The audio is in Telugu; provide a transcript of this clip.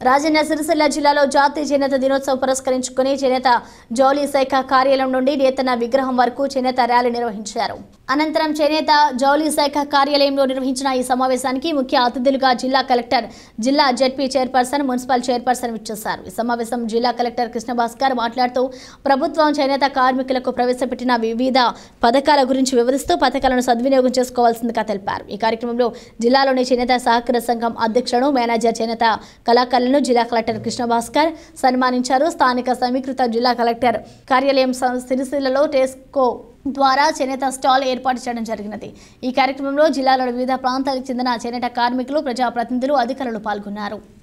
రాజన్న సిరిసిల్ల జిల్లాలో జాతీయ చేనేత దినోత్సవం పురస్కరించుకుని చేనేత జౌలీ శాఖ కార్యాలయం నుండి నేతన్న విగ్రహం వరకు చేనేత ర్యాలీ నిర్వహించారు అనంతరం చేనేత జౌలీ శాఖ కార్యాలయంలో నిర్వహించిన ఈ సమావేశానికి ముఖ్య అతిథులుగా జిల్లా కలెక్టర్ జిల్లా జడ్పీ చైర్పర్సన్ మున్సిపల్ చైర్పర్సన్ విచ్చేశారు ఈ సమావేశం జిల్లా కలెక్టర్ కృష్ణభాస్కర్ మాట్లాడుతూ ప్రభుత్వం చేనేత కార్మికులకు ప్రవేశపెట్టిన వివిధ పథకాల గురించి వివరిస్తూ పథకాలను సద్వినియోగం చేసుకోవాల్సిందిగా తెలిపారు ఈ కార్యక్రమంలో జిల్లాలోని చేనేత సహకార సంఘం అధ్యక్షులను మేనేజర్ చేనేత కళాకారులను జిల్లా కలెక్టర్ కృష్ణభాస్కర్ సన్మానించారు స్థానిక సమీకృత జిల్లా కలెక్టర్ కార్యాలయం సం- సిరిసిల్లలో టెస్కో ద్వారా చేనేత స్టాల్ ఏర్పాటు చేయడం జరిగినది ఈ కార్యక్రమంలో జిల్లాలోని వివిధ ప్రాంతాలకు చెందిన చేనేత కార్మికులు ప్రజాప్రతినిధులు అధికారులు పాల్గొన్నారు